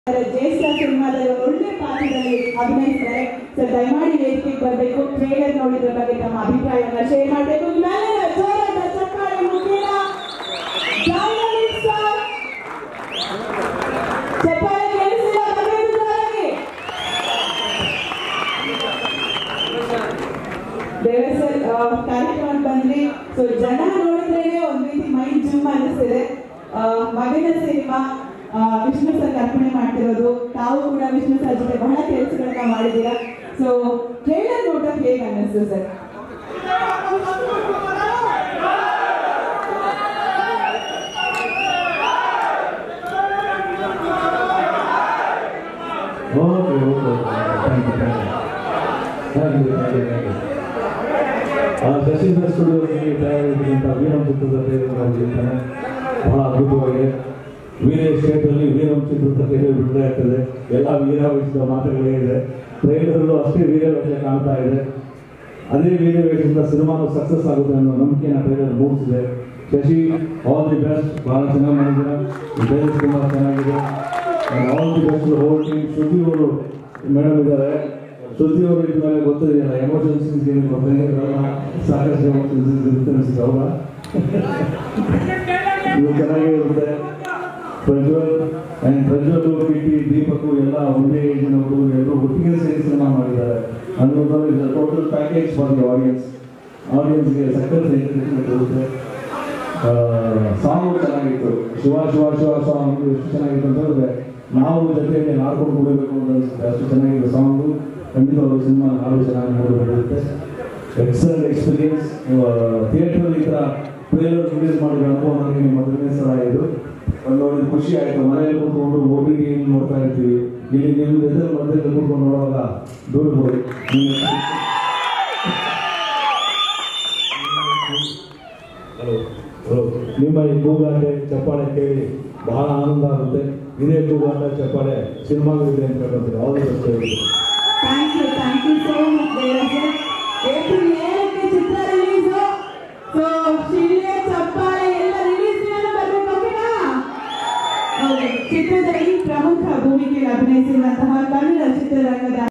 ಜ್ಯೇಷ್ಠ ಸಿನಿಮಾದಲ್ಲಿ ಒಂದು ಒಳ್ಳೆ ಪಾತ್ರದಲ್ಲಿ ಅಭಿನಯಿಸಿದ್ದಾರೆ ಸೊ ದಯಮಾಡಿ ವೇದಿಕೆಗೆ ಬರಬೇಕು ಟ್ರೇಲರ್ ನೋಡಿದ್ರ ಬಗ್ಗೆ ತಮ್ಮ ಅಭಿಪ್ರಾಯವನ್ನ ಶೇರ್ ಮಾಡಬೇಕು ನಿಮ್ಮೆಲ್ಲರ ಜೋರಾದ ಚಪ್ಪಾಳೆ ಮುಖೇನ Dynamic song. ಚಪ್ಪಾಳೆ ಕೇಳಿಸಿಲ್ಲ ಬರಬೇಕು ಜೋರಾಗಿ ದೇವ ಸರ್ ಕಾರ್ಯಕ್ರಮ ಬಂದ್ರಿ ಸೊ ಜನ ನೋಡಿದ್ರೆ ಒಂದ್ ರೀತಿ ಮೈಂಡ್ ಜಿಮ್ ಅನಿಸ್ತಿದೆ ಆ, ಮಗನ ಸಿನಿಮಾ ಆ, ವಿಷ್ಣು ಸರ್ ಅರ್ಪಣೆ ಮಾಡ್ತಿರೋದು ತಾವು ಕೂಡ ವಿಷ್ಣು ಸರ್ ಜೊತೆ ಬಹಳ ಕೆಲಸಗಳನ್ನ ಮಾಡಿದ್ದೀರಾ ಸೊ ಟ್ರೈಲರ್ ನೋಡಕ್ ಹೇಗೆ ಅನ್ನಿಸ್ತು sir okay okay thank you thank you thank you thank you Shashindra ಸ್ಟುಡಿಯೋಗೆ ತಯಾರಿಸಿದಂಥ ವೀರಂ ಚಿತ್ರದ ಟ್ರೈಲರ್ ಆಗಿರ್ತಾನೆ ಬಹಳ ಅದ್ಭುತವಾಗಿದೆ ವೀರ ಸ್ಟೇಟಲ್ಲಿ ವೀರಂ ಚಿತ್ರದ ಟ್ರೈಲರ್ ಬಿಡ್ತಾ ಇರ್ತದೆ ಎಲ್ಲ ವೀರಾವೇಶದ ಮಾತುಗಳೇ ಇದೆ ಟ್ರೈಲರಲ್ಲೂ ಅಷ್ಟೇ ವೀರವೇಶ ಕಾಣ್ತಾ ಇದೆ ಅದೇ ವೀರವೇಶದಿಂದ ಸಿನಿಮಾನು ಸಕ್ಸಸ್ ಆಗುತ್ತೆ ಅನ್ನೋ ನಂಬಿಕೆನ ಟ್ರೈಲರ್ ಮೂಡಿಸಿದೆ ಶಶಿ ಆಲ್ ದಿ ಬೆಸ್ಟ್ ಬಹಳ ಚೆನ್ನಾಗಿ ಮಾಡಿದ್ದೀರ ಡೈರೆಕ್ಟ್ ತುಂಬ ಚೆನ್ನಾಗಿದೆ all the best whole team Shruti ಅವರು ಮೇಡಮ್ ಇದ್ದಾರೆ ಶ್ರುತಿ ಅವರು ಇದ್ಮೇಲೆ ಗೊತ್ತಿದೆಯಲ್ಲ ಎಮೋಷನ್ಸ್ ಏನು ಗೊತ್ತಿದೆ ಸಾಕಷ್ಟು ಎಮೋಷನ್ಸ್ ಇರುತ್ತೆ ಅನ್ಸುತ್ತೆ ಹೌದಾ ಇದು ಚೆನ್ನಾಗೇ ಇರುತ್ತೆ Prajwal and Prajwal P T Deepak ಎಲ್ಲ ಒಂದೇ ಏಜಿನವರು ಎಲ್ಲರೂ ಒಟ್ಟಿಗೆ ಸೇರಿ ಸಿನಿಮಾ ಮಾಡಿದ್ದಾರೆ ಅನ್ನೋದು total package for the audience ಆಡಿಯನ್ಸ್ಗೆ ಸಕ್ಕರೆ ಎಂಟರ್ಟೈನ್ಮೆಂಟ್ ಇರುತ್ತೆ ಸಾಂಗ್ ಚೆನ್ನಾಗಿತ್ತು ಶಿವ ಶಿವ ಶಿವ ಸಾಂಗ್ ಎಷ್ಟು ಚೆನ್ನಾಗಿತ್ತು ಅಂತ ಹೇಳಿದ್ರೆ ನಾವು ಜೊತೆಯಲ್ಲಿ ಹಾಡ್ಕೊಂಡು ಕುಡಿಬೇಕು ಅಂತ ಅನ್ಸುತ್ತೆ ಅಷ್ಟು ಚೆನ್ನಾಗಿದೆ ಸಾಂಗು ಖಂಡಿತವಾಗ್ಲೂ ಸಿನಿಮಾ ಹಾಡು ಚೆನ್ನಾಗಿ ನೋಡಬೇಕಿರುತ್ತೆ ಎಕ್ಸಲೆಂಟ್ ಎಕ್ಸ್ಪೀರಿಯನ್ಸ್ ಥಿಯೇಟರ್ ಈ ಥರ ಟ್ರೇಲರ್ ರಿಲೀಸ್ ಮಾಡಿದ ಅನುಭವ ನನಗೆ ಮೊದಲನೇ ಸಲ ಇದು ಒಂದು ನೋಡಿ ಖುಷಿ ಆಯಿತು ಮನೆಯಲ್ಲಿ ಕೂತ್ಕೊಂಡು ಓ ಟಿ ಟಿ ನೋಡ್ತಾ ಇರ್ತೀವಿ ಇಲ್ಲಿ ನಿಮ್ಮ ಎದುರು ಮಧ್ಯದಲ್ಲಿ ಕೂತ್ಕೊಂಡು ನೋಡುವಾಗ ದೂರ ಹೋಗಿ ಹಲೋ ಹಲೋ ನಿಮ್ಮ ಈ ಕೂಗಾಟೆ ಚಪ್ಪಾಳೆ ಕೇಳಿ ಬಹಳ ಆನಂದ ಆಗುತ್ತೆ ಇದೇ ಕೂಗಾಟ ಚಪ್ಪಾಳೆ ಸಿನಿಮಾಗಳಿದೆ ಅಂತ ಹೇಳ್ತಾರೆ ಆಲ್ ದಿ ಬೆಸ್ಟ್ ಹೇಳ್ತೀನಿ thank you thank you so much Deva sir April ಏಳಕ್ಕೆ ಚಿತ್ರ ರಿಲೀಸು ಸೊ ಶಿಲ್ಲೆ ಚಪ್ಪಾಳೆ ಎಲ್ಲ ರಿಲೀಸ್ ಬರ್ಬೇಕು ಓಕೆನಾ ಹೌದು ಚಿತ್ರದಲ್ಲಿ ಪ್ರಮುಖ ಭೂಮಿಕೆಯಲ್ಲಿ ಅಭಿನಯಿಸಿರುವಂತಹ ಕನ್ನಡ ಚಿತ್ರರಂಗದ